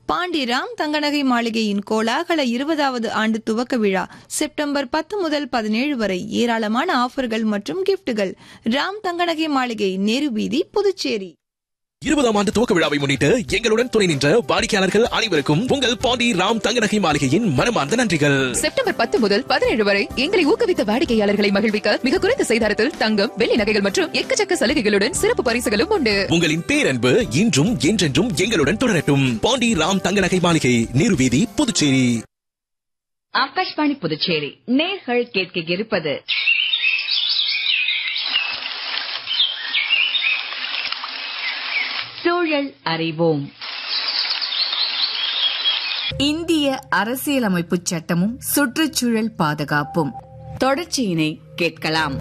பாண்டிராம் தங்கநகை மாளிகையின் கோலாகல இருபதாவது ஆண்டு துவக்க விழா செப்டம்பர் பத்து முதல் பதினேழு வரை ஏராளமான ஆஃபர்கள் மற்றும் கிஃப்ட்டுகள் ராம் தங்கநகை மாளிகை நேரு வீதி புதுச்சேரி இருபதாம் ஆண்டு துவக்க விழாவை முன்னிட்டு எங்களுடன் துணை நின்ற வாடிக்கையாளர்கள் அனைவருக்கும் உங்கள் பாண்டி ராம் தங்கநகை மாளிகையின் மனமார்ந்த நன்றிகள் செப்டம்பர் பத்து முதல் பதினேழு வரை எங்களை ஊக்குவித்த வாடிக்கையாளர்களை மகிழ்விக்க மிக குறைந்த செய்தாரத்தில் தங்கம் வெள்ளி நகைகள் மற்றும் எக்கச்சக்க சலுகைகளுடன் சிறப்பு பரிசுகளும் உண்டு உங்களின் பேரன்பு இன்றும் என்றென்றும் எங்களுடன் தொடரட்டும் பாண்டி ராம் தங்கநகை மாளிகை நீர்வீதி புதுச்சேரி ஆகாஷ்வாணி புதுச்சேரி நேர்கள் கேட்க இருப்பது சூழல் அறிவோம் இந்திய அரசியலமைப்பு சட்டமும் சுற்றுச்சூழல் பாதுகாப்பும் தொடர்ச்சியினை கேட்கலாம்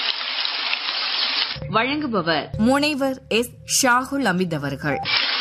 வழங்குபவர் முனைவர் எஸ் ஷாகுல் அமித் அவர்கள்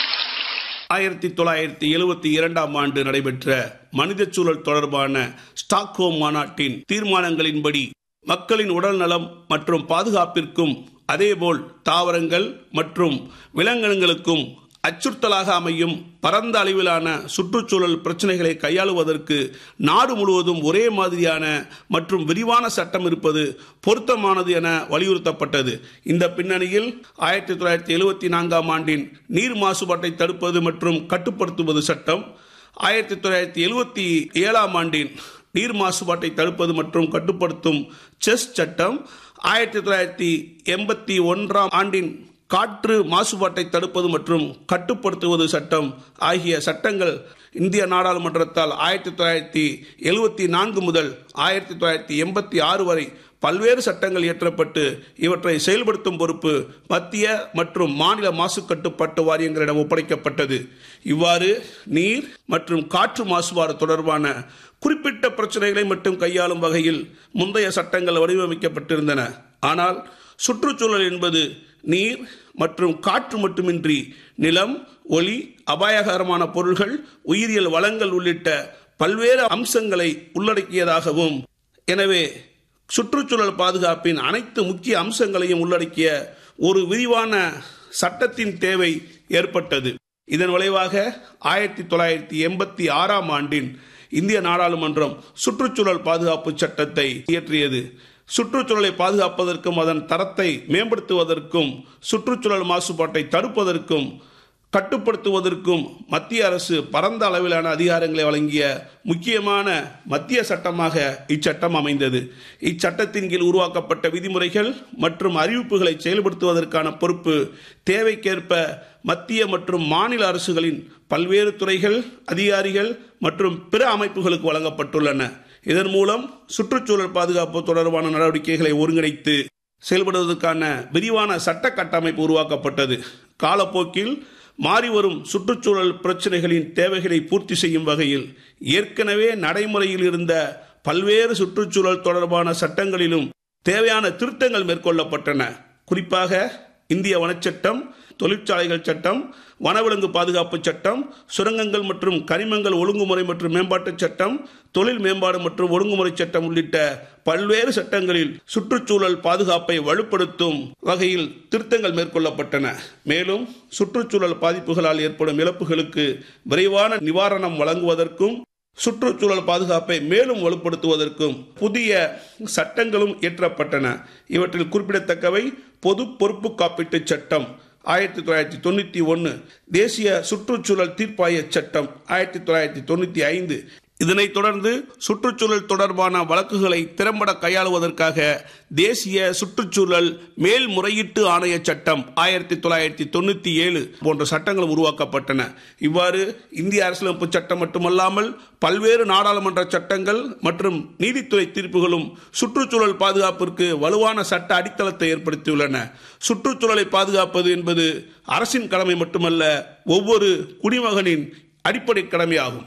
ஆயிரத்தி தொள்ளாயிரத்தி எழுபத்தி இரண்டாம் ஆண்டு நடைபெற்ற மனித சூழல் தொடர்பான ஸ்டாக்ஹோம் மாநாட்டின் தீர்மானங்களின்படி மக்களின் உடல் நலம் மற்றும் பாதுகாப்பிற்கும் அதேபோல் தாவரங்கள் மற்றும் விலங்கினங்களுக்கும் அச்சுறுத்தலாக அமையும் பரந்த அளவிலான சுற்றுச்சூழல் பிரச்சனைகளை கையாளுவதற்கு நாடு முழுவதும் ஒரே மாதிரியான மற்றும் விரிவான சட்டம் இருப்பது பொருத்தமானது என வலியுறுத்தப்பட்டது இந்த பின்னணியில் ஆயிரத்தி தொள்ளாயிரத்தி எழுபத்தி நான்காம் ஆண்டின் நீர் மாசுபாட்டை தடுப்பது மற்றும் கட்டுப்படுத்துவது சட்டம் ஆயிரத்தி தொள்ளாயிரத்தி எழுபத்தி ஏழாம் ஆண்டின் நீர் மாசுபாட்டை தடுப்பது மற்றும் கட்டுப்படுத்தும் செஸ் சட்டம் ஆயிரத்தி தொள்ளாயிரத்தி எண்பத்தி ஒன்றாம் ஆண்டின் காற்று மாசுபாட்டை தடுப்பது மற்றும் கட்டுப்படுத்துவது சட்டம் ஆகிய சட்டங்கள் இந்திய நாடாளுமன்றத்தால் ஆயிரத்தி தொள்ளாயிரத்தி எழுபத்தி நான்கு முதல் ஆயிரத்தி தொள்ளாயிரத்தி எண்பத்தி ஆறு வரை பல்வேறு சட்டங்கள் இயற்றப்பட்டு இவற்றை செயல்படுத்தும் பொறுப்பு மத்திய மற்றும் மாநில மாசு கட்டுப்பாட்டு வாரியங்களிடம் ஒப்படைக்கப்பட்டது இவ்வாறு நீர் மற்றும் காற்று மாசுபாடு தொடர்பான குறிப்பிட்ட பிரச்சனைகளை மட்டும் கையாளும் வகையில் முந்தைய சட்டங்கள் வடிவமைக்கப்பட்டிருந்தன ஆனால் சுற்றுச்சூழல் என்பது நீர் மற்றும் காற்று மட்டுமின்றி நிலம் ஒளி அபாயகரமான பொருள்கள் உயிரியல் வளங்கள் உள்ளிட்ட பல்வேறு அம்சங்களை உள்ளடக்கியதாகவும் எனவே சுற்றுச்சூழல் பாதுகாப்பின் அனைத்து முக்கிய அம்சங்களையும் உள்ளடக்கிய ஒரு விரிவான சட்டத்தின் தேவை ஏற்பட்டது இதன் விளைவாக ஆயிரத்தி தொள்ளாயிரத்தி எண்பத்தி ஆறாம் ஆண்டின் இந்திய நாடாளுமன்றம் சுற்றுச்சூழல் பாதுகாப்பு சட்டத்தை இயற்றியது சுற்றுச்சூழலை பாதுகாப்பதற்கும் அதன் தரத்தை மேம்படுத்துவதற்கும் சுற்றுச்சூழல் மாசுபாட்டை தடுப்பதற்கும் கட்டுப்படுத்துவதற்கும் மத்திய அரசு பரந்த அளவிலான அதிகாரங்களை வழங்கிய முக்கியமான மத்திய சட்டமாக இச்சட்டம் அமைந்தது இச்சட்டத்தின் கீழ் உருவாக்கப்பட்ட விதிமுறைகள் மற்றும் அறிவிப்புகளை செயல்படுத்துவதற்கான பொறுப்பு தேவைக்கேற்ப மத்திய மற்றும் மாநில அரசுகளின் பல்வேறு துறைகள் அதிகாரிகள் மற்றும் பிற அமைப்புகளுக்கு வழங்கப்பட்டுள்ளன இதன் மூலம் சுற்றுச்சூழல் பாதுகாப்பு தொடர்பான நடவடிக்கைகளை ஒருங்கிணைத்து செயல்படுவதற்கான விரிவான சட்ட கட்டமைப்பு உருவாக்கப்பட்டது காலப்போக்கில் மாறிவரும் சுற்றுச்சூழல் பிரச்சனைகளின் தேவைகளை பூர்த்தி செய்யும் வகையில் ஏற்கனவே நடைமுறையில் இருந்த பல்வேறு சுற்றுச்சூழல் தொடர்பான சட்டங்களிலும் தேவையான திருத்தங்கள் மேற்கொள்ளப்பட்டன குறிப்பாக இந்திய வனச்சட்டம் தொழிற்சாலைகள் சட்டம் வனவிலங்கு பாதுகாப்பு சட்டம் சுரங்கங்கள் மற்றும் கனிமங்கள் ஒழுங்குமுறை மற்றும் மேம்பாட்டு சட்டம் தொழில் மேம்பாடு மற்றும் ஒழுங்குமுறை சட்டம் உள்ளிட்ட பல்வேறு சட்டங்களில் சுற்றுச்சூழல் பாதுகாப்பை வலுப்படுத்தும் வகையில் திருத்தங்கள் மேற்கொள்ளப்பட்டன மேலும் சுற்றுச்சூழல் பாதிப்புகளால் ஏற்படும் இழப்புகளுக்கு விரைவான நிவாரணம் வழங்குவதற்கும் சுற்றுச்சூழல் பாதுகாப்பை மேலும் வலுப்படுத்துவதற்கும் புதிய சட்டங்களும் இயற்றப்பட்டன இவற்றில் குறிப்பிடத்தக்கவை பொது பொறுப்பு காப்பீட்டு சட்டம் ஆயிரத்தி தொள்ளாயிரத்தி தொண்ணூற்றி ஒன்று தேசிய சுற்றுச்சூழல் தீர்ப்பாய சட்டம் ஆயிரத்தி தொள்ளாயிரத்தி தொண்ணூற்றி ஐந்து இதனைத் தொடர்ந்து சுற்றுச்சூழல் தொடர்பான வழக்குகளை திறம்பட கையாளுவதற்காக தேசிய சுற்றுச்சூழல் மேல்முறையீட்டு ஆணைய சட்டம் ஆயிரத்தி தொள்ளாயிரத்தி தொண்ணூற்றி ஏழு போன்ற சட்டங்கள் உருவாக்கப்பட்டன இவ்வாறு இந்திய அரசியலமைப்பு சட்டம் மட்டுமல்லாமல் பல்வேறு நாடாளுமன்ற சட்டங்கள் மற்றும் நீதித்துறை தீர்ப்புகளும் சுற்றுச்சூழல் பாதுகாப்பிற்கு வலுவான சட்ட அடித்தளத்தை ஏற்படுத்தியுள்ளன சுற்றுச்சூழலை பாதுகாப்பது என்பது அரசின் கடமை மட்டுமல்ல ஒவ்வொரு குடிமகனின் அடிப்படை கடமையாகும்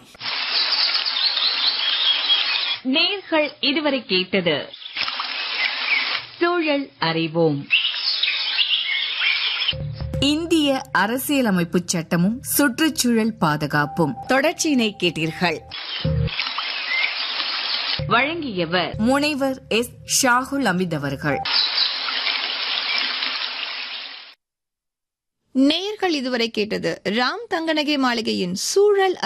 நேர்கள் இதுவரை கேட்டது சூழல் அறிவோம் இந்திய அரசியலமைப்பு சட்டமும் சுற்றுச்சூழல் பாதுகாப்பும் தொடர்ச்சியினை கேட்டீர்கள் வழங்கியவர் முனைவர் எஸ் ஷாகுல் அமித் அவர்கள் நேயர்கள் இதுவரை கேட்டது ராம் தங்கநகை மாளிகையின் சூழல்